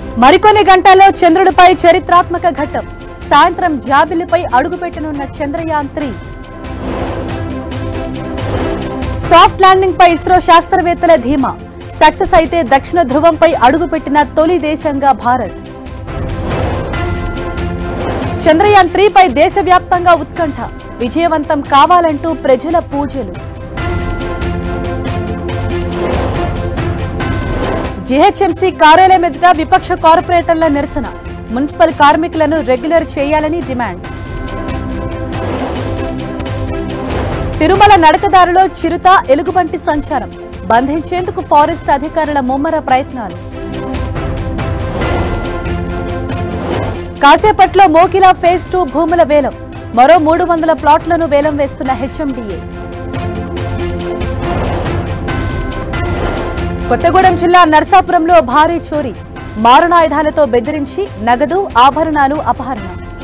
మరికొన్ని గంటల్లో చంద్రుడిపై చరిత్రాత్మక ఘట్టం సాయంత్రం జాబిల్లిపై అడుగుపెట్టనున్న చంద్రయాన్ త్రీ సాఫ్ట్ ల్యాండింగ్ పై ఇస్రో శాస్త్రవేత్తల ధీమా సక్సెస్ అయితే దక్షిణ ధ్రువంపై అడుగుపెట్టిన తొలి దేశంగా భారత్ చంద్రయాన్ త్రీపై దేశవ్యాప్తంగా ఉత్కంఠ విజయవంతం కావాలంటూ ప్రజల పూజలు జీహెచ్ఎంసీ కార్యాలయం ఎదుట విపక్ష కార్పొరేటర్ల నిరసన మున్సిపల్ కార్మికులను రెగ్యులర్ చేయాలని డిమాండ్ తిరుమల నడకదారిలో చిరుత ఎలుగుబంటి సంచారం బంధించేందుకు ఫారెస్ట్ అధికారుల ముమ్మర ప్రయత్నాలు కాసేపట్లో మోకిలా ఫేజ్ టూ భూముల వేలం మరో మూడు వందల ప్లాట్లను వేలం వేస్తున్న హెచ్ఎండిఏ కొత్తగూడెం జిల్లా నర్సాపురంలో భారీ చోరీ మారణాయుధాలతో బెదిరించి నగదు ఆభరణాలు అపహరణ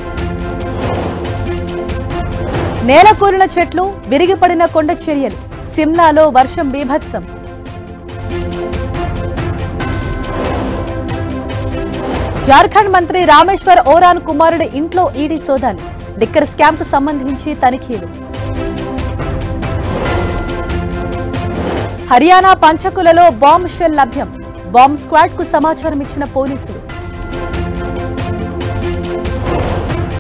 నేల కూలిన చెట్లు విరిగిపడిన కొండ చర్యలు సిమ్లాలో వర్షం బీభత్సం జార్ఖండ్ మంత్రి రామేశ్వర్ ఓరాన్ కుమారుడి ఇంట్లో ఈడీ సోదాలు లిక్కర్ స్కామ్ కు సంబంధించి తనిఖీలు హర్యానా పంచకులలో బాంబ్ షెల్ లభ్యం బాంబ్ స్క్వాడ్ కు సమాచారం ఇచ్చిన పోలీసులు